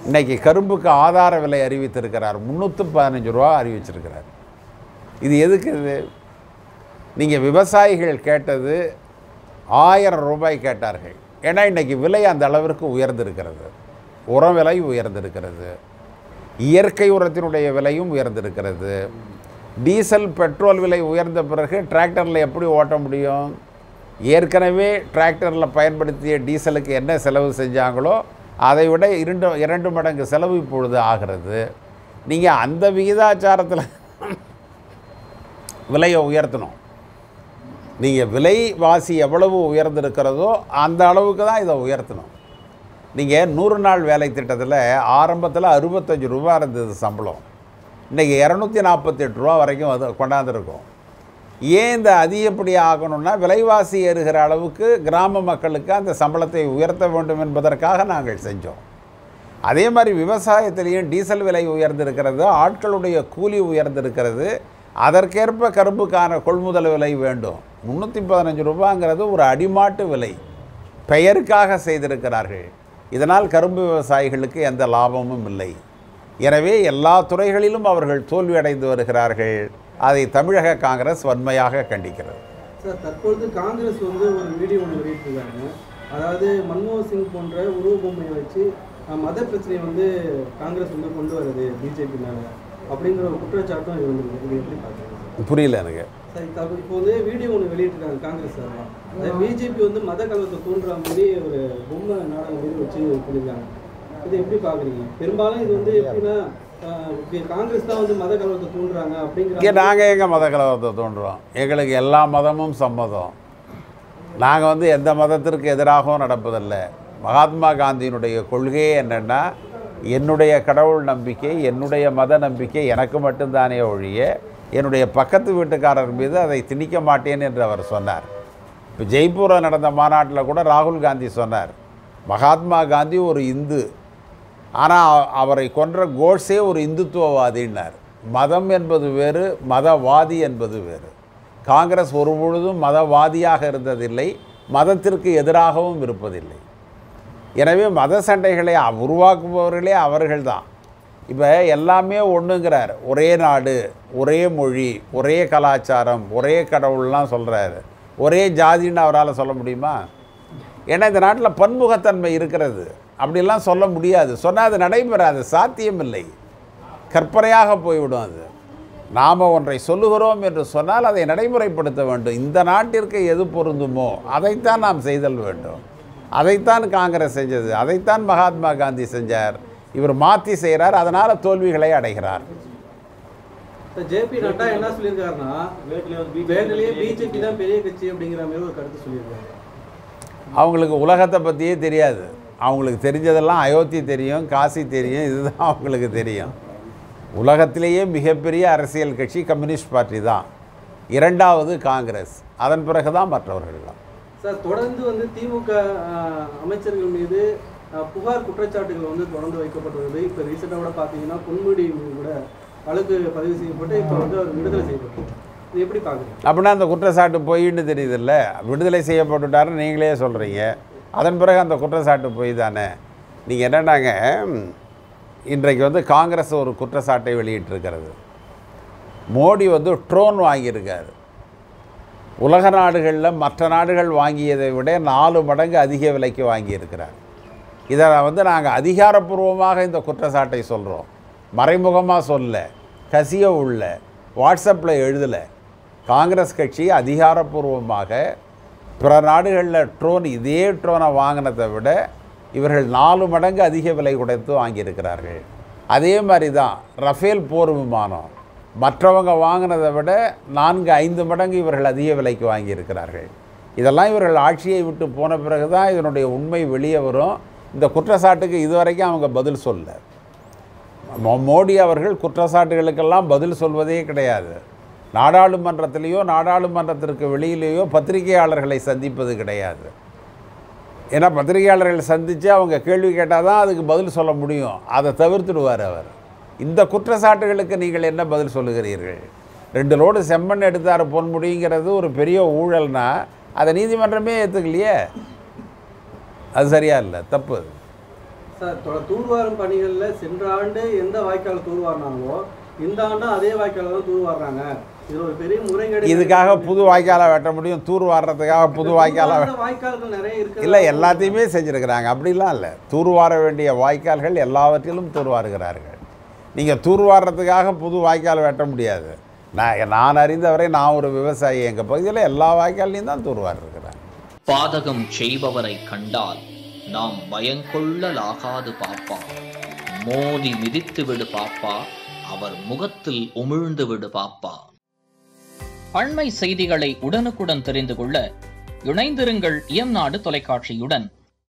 இன்னைக்கு கரும்புக்கு ஆதார விலை அறிவித்திருக்கிறார் முந்நூற்று பதினஞ்சு ரூபா அறிவிச்சிருக்கிறார் இது எதுக்கு இது நீங்கள் விவசாயிகள் கேட்டது ஆயிரம் ரூபாய் கேட்டார்கள் ஏன்னா இன்றைக்கி விலை அந்த அளவிற்கு உயர்ந்திருக்கிறது உரம் விலை உயர்ந்திருக்கிறது இயற்கை உரத்தினுடைய விலையும் உயர்ந்திருக்கிறது டீசல் பெட்ரோல் விலை உயர்ந்த பிறகு டிராக்டரில் எப்படி ஓட்ட முடியும் ஏற்கனவே டிராக்டரில் பயன்படுத்திய டீசலுக்கு என்ன செலவு செஞ்சாங்களோ அதை விட இரண்டு இரண்டு மடங்கு செலவு இப்பொழுது ஆகிறது நீங்கள் அந்த விகிதாச்சாரத்தில் விலையை உயர்த்தணும் நீங்கள் விலைவாசி எவ்வளவு உயர்ந்திருக்கிறதோ அந்த அளவுக்கு தான் இதை உயர்த்தணும் நீங்கள் நூறு நாள் வேலை திட்டத்தில் ஆரம்பத்தில் அறுபத்தஞ்சு ரூபா இருந்தது சம்பளம் இன்றைக்கி இரநூத்தி நாற்பத்தெட்டு ரூபா வரைக்கும் அது கொண்டாந்துருக்கோம் ஏன் இந்த அதிகப்படி ஆகணும்னா விலைவாசி ஏறுகிற அளவுக்கு கிராம மக்களுக்கு அந்த சம்பளத்தை உயர்த்த வேண்டும் என்பதற்காக நாங்கள் செஞ்சோம் அதே மாதிரி விவசாயத்திலையும் டீசல் விலை உயர்ந்திருக்கிறது ஆட்களுடைய கூலி உயர்ந்திருக்கிறது அதற்கேற்ப கரும்புக்கான கொள்முதல் விலை வேண்டும் முந்நூற்றி பதினஞ்சு ரூபாங்கிறது ஒரு அடிமாட்டு விலை பெயருக்காக செய்திருக்கிறார்கள் இதனால் கரும்பு விவசாயிகளுக்கு எந்த லாபமும் இல்லை எனவே எல்லா துறைகளிலும் அவர்கள் தோல்வியடைந்து வருகிறார்கள் அதை தமிழக காங்கிரஸ் வன்மையாக கண்டிக்கிறது சார் தற்பொழுது காங்கிரஸ் வந்து ஒரு வீடியோ ஒன்று வெளியிட்டிருக்காங்க அதாவது மன்மோகன் சிங் போன்ற உருவ பொம்மையை வச்சு அஹ், மத பிரச்சனையை வந்து காங்கிரஸ் வந்து கொண்டு வருது பிஜேபி மேலே அப்படிங்கிற ஒரு குற்றச்சாட்டும் இது வந்து இது எப்படி பார்க்குறீங்க புரியல எனக்கு சார் இப்போ இப்போ வந்து வீடியோ ஒன்று வெளியிட்டிருக்காங்க காங்கிரஸ் சார் பிஜேபி வந்து மத கலவரத்தை தூண்டுற மாதிரி ஒரு பொம்மை நாடகம் மாதிரி வச்சு பண்ணியிருக்காங்க இதை எப்படி பார்க்குறீங்க பெரும்பாலும் இது வந்து எப்படின்னா அஹ், இப்ப காங்கிரஸ் தான் வந்து மத கலவரத்தை தூண்டுறாங்க இங்கே அப்படிங்கிற நாங்கள் எங்கள் மத கலவரத்தை தோன்றுறோம் எங்களுக்கு எல்லா மதமும் சம்மதம் நாங்கள் வந்து எந்த மதத்திற்கு எதிராகவும் நடப்பதில்லை மகாத்மா காந்தியினுடைய கொள்கையே என்னென்னா என்னுடைய கடவுள் நம்பிக்கை என்னுடைய மத நம்பிக்கை எனக்கு மட்டும்தானே ஒழிய என்னுடைய பக்கத்து வீட்டுக்காரர் மீது அதை திணிக்க மாட்டேன் என்று அவர் சொன்னார் இப்போ ஜெய்ப்பூரில் நடந்த மாநாட்டில் கூட ராகுல் காந்தி சொன்னார் மகாத்மா காந்தி ஒரு இந்து ஆனால் அவரை கொன்ற கோட்ஸே ஒரு இந்துத்துவவாதின்னார் மதம் என்பது வேறு மதவாதி என்பது வேறு காங்கிரஸ் ஒருபொழுதும் மதவாதியாக இருந்ததில்லை மதத்திற்கு எதிராகவும் இருப்பதில்லை எனவே மத சண்டைகளை அ- உருவாக்குபவர்களே அவர்கள்தான் இப்போ எல்லாமே ஒன்றுங்கிறார் ஒரே நாடு ஒரே மொழி ஒரே கலாச்சாரம் ஒரே கடவுள்லாம் சொல்கிறாரு ஒரே ஜாதின்னு அவரால் சொல்ல முடியுமா ஏன்னா இந்த நாட்டில் பன்முகத்தன்மை இருக்கிறது அப்படிலாம் சொல்ல முடியாது சொன்னால் அது நடைபெறாது சாத்தியமில்லை கற்பனையாக போய்விடும் அது நாம் ஒன்றை சொல்லுகிறோம் என்று சொன்னால் அதை நடைமுறைப்படுத்த வேண்டும் இந்த நாட்டிற்கு எது பொருந்துமோ அதைத்தான் நாம் செய்தல் வேண்டும் அதைத்தான் காங்கிரஸ் செஞ்சது அதைத்தான் மகாத்மா காந்தி செஞ்சார் இவர் மாற்றி செய்கிறார் அதனால் தோல்விகளை அடைகிறார் இப்போ ஜேபி நட்டா என்ன சொல்லியிருக்காருன்னா வேர்லேயே பிஜேபி தான் பெரிய கட்சி அப்படிங்கிற மாதிரி ஒரு கருத்து சொல்லியிருக்காரு அவங்களுக்கு உலகத்தை பற்றியே தெரியாது அவங்களுக்கு தெரிஞ்சதெல்லாம் அயோத்தி தெரியும் காசி தெரியும் இதுதான் அவங்களுக்கு தெரியும் உலகத்திலேயே மிகப்பெரிய அரசியல் கட்சி கம்யூனிஸ்ட் பார்ட்டி தான் இரண்டாவது காங்கிரஸ் அதன் பிறகு தான் மற்றவர்கள்லாம் சார் தொடர்ந்து வந்து திமுக ஆஹ், அமைச்சர்கள் மீது ஆஹ், புகார் குற்றச்சாட்டுகள் வந்து தொடர்ந்து வைக்கப்பட்டு வருது இப்போ ரீசெண்டாக கூட பார்த்தீங்கன்னா பொன்முடி மீது கூட வழக்கு பதிவு செய்யப்பட்டு இப்போ வந்து அவர் விடுதலை செய்யப்பட்டு இது எப்படி பார்க்குறீங்க அப்படின்னா அந்த குற்றச்சாட்டு பொய்ன்னு தெரியுதுல்ல விடுதலை செய்யப்பட்டுட்டாருன்னு நீங்களே சொல்கிறீங்க அதன் பிறகு அந்த குற்றச்சாட்டு பொய் தானே நீங்கள் என்னன்னாங்க ம், இன்றைக்கு வந்து காங்கிரஸ் ஒரு குற்றச்சாட்டை வெளியிட்டிருக்கிறது மோடி வந்து ட்ரோன் வாங்கியிருக்காரு உலக நாடுகளில் மற்ற நாடுகள் வாங்கியதை விட நாலு மடங்கு அதிக விலைக்கு வாங்கியிருக்கிறார் இதை வந்து நாங்கள் அதிகாரப்பூர்வமாக இந்த குற்றச்சாட்டை சொல்கிறோம் மறைமுகமாக சொல்ல கசிய உள்ள வாட்ஸ்அப்பில் எழுதலை காங்கிரஸ் கட்சி அதிகாரப்பூர்வமாக பிற நாடுகளில் ட்ரோன் இதே ட்ரோனை வாங்கினதை விட இவர்கள் நாலு மடங்கு அதிக விலை கொடுத்து வாங்கியிருக்கிறார்கள் அதே மாதிரி தான் ரஃபேல் போர் விமானம் மற்றவங்க வாங்கினதை விட நான்கு ஐந்து மடங்கு இவர்கள் அதிக விலைக்கு வாங்கியிருக்கிறார்கள் இதெல்லாம் இவர்கள் ஆட்சியை விட்டு போன பிறகு தான் இதனுடைய உண்மை வெளியே வரும் இந்த குற்றச்சாட்டுக்கு இதுவரைக்கும் அவங்க பதில் சொல்ல மோ- மோடி அவர்கள் குற்றச்சாட்டுகளுக்கெல்லாம் பதில் சொல்வதே கிடையாது நாடாளுமன்றத்திலேயோ நாடாளுமன்றத்திற்கு வெளியிலேயோ பத்திரிகையாளர்களை சந்திப்பது கிடையாது ஏன்னா பத்திரிகையாளர்களை சந்தித்து அவங்க கேள்வி கேட்டால் தான் அதுக்கு பதில் சொல்ல முடியும் அதை தவிர்த்துடுவார் அவர் இந்த குற்றச்சாட்டுகளுக்கு நீங்கள் என்ன பதில் சொல்லுகிறீர்கள் ரெண்டு லோடு செம்மண் எடுத்தார் பொன்முடிங்கிறது ஒரு பெரிய ஊழல்னா அதை நீதிமன்றமே ஏற்றுக்கலையே அது சரியா இல்லை தப்பு அது சார் தொ- தூர்வாரும் பணிகளில் சென்ற ஆண்டு எந்த வாய்க்கால் தூர்வாரினாங்களோ இந்த ஆண்டும் அதே வாய்க்கால தான் தூர்வாடுறாங்க இது ஒரு பெரிய முறைகேடு இதுக்காக புது வாய்க்காலை வெட்ட முடியும் தூர் வாடுறதுக்காக புது வாய்க்காலை வெ- தூர்வாராத வாய்க்கால்கள் நிறைய இருக்கு இல்லை எல்லாத்தையுமே செஞ்சுருக்கிறாங்க அப்படிலாம் இல்லை தூர்வார வேண்டிய வாய்க்கால்கள் எல்லாவற்றிலும் தூர்வாருகிறார்கள் நீங்கள் தூர்வாடுறதுக்காக புது வாய்க்கால் வெட்ட முடியாது நான் நான் அறிந்தவரை நான் ஒரு விவசாயி எங்கள் பகுதியில் எல்லா வாய்க்கால்லையும் தான் தூர்வாருக்கிறாங்க பாதகம் செய்பவரை கண்டால் நாம் பயங்கொள்ளலாகாது பாப்பா மோதி மிதித்து விடு பாப்பா அவர் முகத்தில் உமிழ்ந்து விடு பாப்பா அண்மை செய்திகளை உடனுக்குடன் தெரிந்து கொள்ள இணைந்திருங்கள் இயம்நாடு தொலைக்காட்சியுடன்